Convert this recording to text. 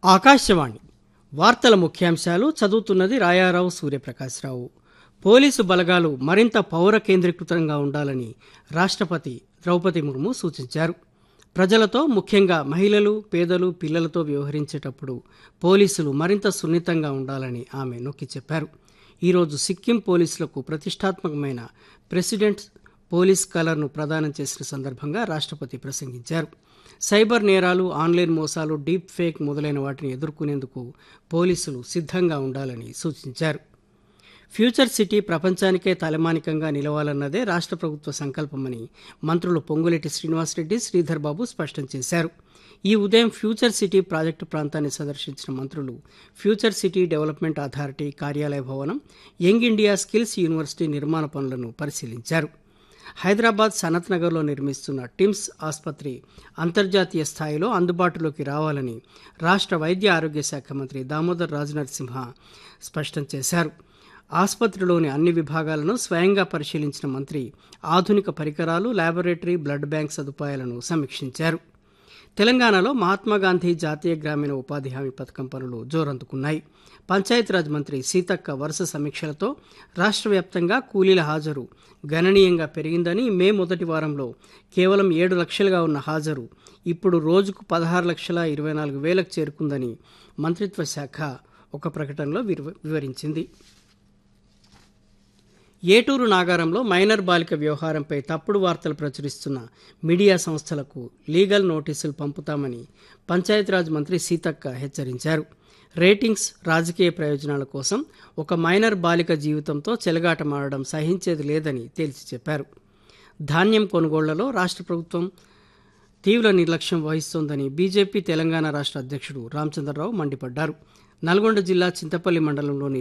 ఆకాశవాణి వార్తల ముఖ్యాంశాలు చదువుతున్నది రాయారావు సూర్యప్రకాశ్రావు పోలీసు బలగాలు మరింత పౌర కేంద్రీకృతంగా ఉండాలని రాష్ట్రపతి ద్రౌపది ముర్ము సూచించారు ప్రజలతో ముఖ్యంగా మహిళలు పేదలు పిల్లలతో వ్యవహరించేటప్పుడు పోలీసులు మరింత సున్నితంగా ఉండాలని ఆమె నొక్కి చెప్పారు ఈరోజు సిక్కిం పోలీసులకు ప్రతిష్టాత్మకమైన ప్రెసిడెంట్ పోలీస్ కలర్ను ప్రదానం చేసిన సందర్భంగా రాష్ట్రపతి ప్రసంగించారు సైబర్ నేరాలు ఆన్లైన్ మోసాలు డీప్ ఫేక్ మొదలైన వాటిని ఎదుర్కొనేందుకు పోలీసులు సిద్ధంగా ఉండాలని సూచించారు ఫ్యూచర్ సిటీ ప్రపంచానికే తలమానికంగా నిలవాలన్నదే రాష్ట్ర ప్రభుత్వ సంకల్పమని మంత్రులు పొంగులేటి శ్రీనివాసరెడ్డి శ్రీధర్ బాబు స్పష్టం చేశారు ఈ ఉదయం ఫ్యూచర్ సిటీ ప్రాజెక్టు ప్రాంతాన్ని సందర్శించిన మంత్రులు ఫ్యూచర్ సిటీ డెవలప్మెంట్ అథారిటీ కార్యాలయ భవనం యంగ్ ఇండియా స్కిల్స్ యూనివర్సిటీ నిర్మాణ పనులను పరిశీలించారు హైదరాబాద్ సనత్ నగర్లో నిర్మిస్తున్న టిమ్స్ ఆసుపత్రి అంతర్జాతీయ స్థాయిలో అందుబాటులోకి రావాలని రాష్ట్ర వైద్య ఆరోగ్య శాఖ మంత్రి దామోదర్ రాజనరసింహ స్పష్టం చేశారు ఆసుపత్రిలోని అన్ని విభాగాలను స్వయంగా పరిశీలించిన మంత్రి ఆధునిక పరికరాలు ల్యాబొరేటరీ బ్లడ్ బ్యాంక్ సదుపాయాలను సమీక్షించారు తెలంగాణలో మహాత్మాగాంధీ జాతీయ గ్రామీణ ఉపాధి హామీ పథకం పనులు జోరందుకున్నాయి పంచాయతీరాజ్ మంత్రి సీతక్క వరుస సమీక్షలతో రాష్ట్ర వ్యాప్తంగా కూలీల హాజరు గణనీయంగా పెరిగిందని మే మొదటి వారంలో కేవలం ఏడు లక్షలుగా ఉన్న హాజరు ఇప్పుడు రోజుకు పదహారు లక్షల ఇరవై నాలుగు వేలకు చేరుకుందని మంత్రిత్వ శాఖ ఒక ప్రకటనలో వివ- వివరించింది ఏటూరు నాగారంలో మైనర్ బాలిక వ్యవహారంపై తప్పుడు వార్తలు ప్రచురిస్తున్న మీడియా సంస్థలకు లీగల్ నోటీసులు పంపుతామని పంచాయతీరాజ్ మంత్రి సీతక్క హెచ్చరించారు రేటింగ్స్ రాజకీయ ప్రయోజనాల కోసం ఒక మైనర్ బాలిక జీవితంతో చెలగాటమాడడం సహించేది లేదని తేల్చి చెప్పారు ధాన్యం కొనుగోళ్లలో రాష్ట్ర ప్రభుత్వం తీవ్ర నిర్లక్ష్యం వహిస్తోందని బీజేపీ తెలంగాణ రాష్ట్ర అధ్యక్షుడు రామచంద్రరావు మండిపడ్డారు నల్గొండ జిల్లా చింతపల్లి మండలంలోని